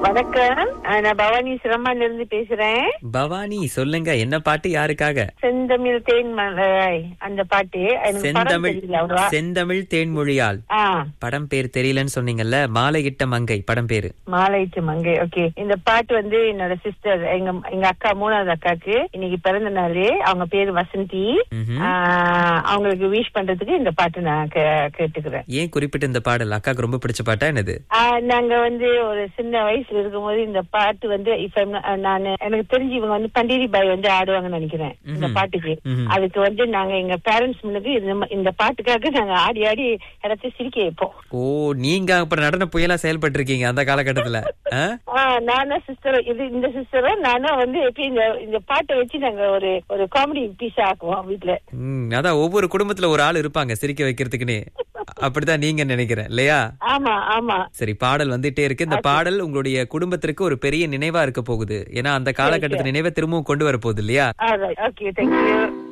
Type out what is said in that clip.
வணக்கம் ஆஹ் நான் பவானி சிரமான்ல இருந்து பேசுறேன் பவானி சொல்லுங்க என்ன பாட்டு யாருக்காக செந்தமிழ் தேன் மலை அந்த பாட்டு எனக்கு படம் செந்தமிழ் தெரியல அவ்வளவா செந்தமிழ் தேன்மொழியால் ஆ படம் பேர் தெரியலன்னு சொன்னீங்கல்ல மாலையிட்ட மங்கை படம் பேரு மாலையிட்டு மங்கை ஓகே இந்த பாட்டு வந்து என்னோட சிஸ்டர் எங்க எங்க அக்கா மூணாவது அக்காக்கு இன்னைக்கு பிறந்த நாள் அவங்க பேரு வசந்தி ம்ஹும். ஆஹ் அவங்களுக்கு விஷ் பண்றதுக்கு இந்த பாட்டு நான் கே- கேட்டுக்கிறேன் ஏன் குறிப்பிட்ட இந்த பாடல் அக்காக்கு ரொம்ப பிடிச்ச பாட்டா என்னது ஆஹ் நாங்க வந்து ஒரு சின்ன வயசுல இருக்கும்போது இந்த பாட்டு வந்து இப்ப நான் எனக்கு தெரிஞ்சு இவங்க வந்து பண்டிரி பாய் வந்து ஆடுவாங்கன்னு நினைக்கிறேன் இந்த ம்ஹும். பாட்டுக்கு ம்ஹும். அதுக்கு வந்து நாங்க எங்க பேரண்ட்ஸ் முன்னுக்கு இந்த ம- இந்த பாட்டுக்காக நாங்க ஆடி ஆடி இடத்த சிரிக்க வைப்போம் ஓ நீங்க அப்புறம் நடன புயலா செயல்பட்டு இருக்கீங்க அந்த காலகட்டத்துல ஆ? ஆஹ் நானும் சிஸ்டர் இது இந்த சிஸ்டரும் நானும் வந்து எப்படி இந்த இந்த பாட்டை வச்சு நாங்க ஒரு ஒரு காமெடி பீஸ் ஆக்குவோம் வீட்டுல ம், அதான் ஒவ்வொரு குடும்பத்துல ஒரு ஆள் இருப்பாங்க சிரிக்க வைக்கிறதுக்குன்னு அப்படிதான் நீங்க நினைக்கிறேன் இல்லையா ஆமா ஆமா சரி பாடல் வந்துட்டே இருக்கு இந்த பாடல் உங்களுடைய குடும்பத்திற்கு ஒரு பெரிய நினைவா இருக்க போகுது ஏன்னா அந்த காலகட்டத்து நினைவை திரும்பவும் கொண்டு வர போகுது இல்லையா ஓகே தேங்க்யூ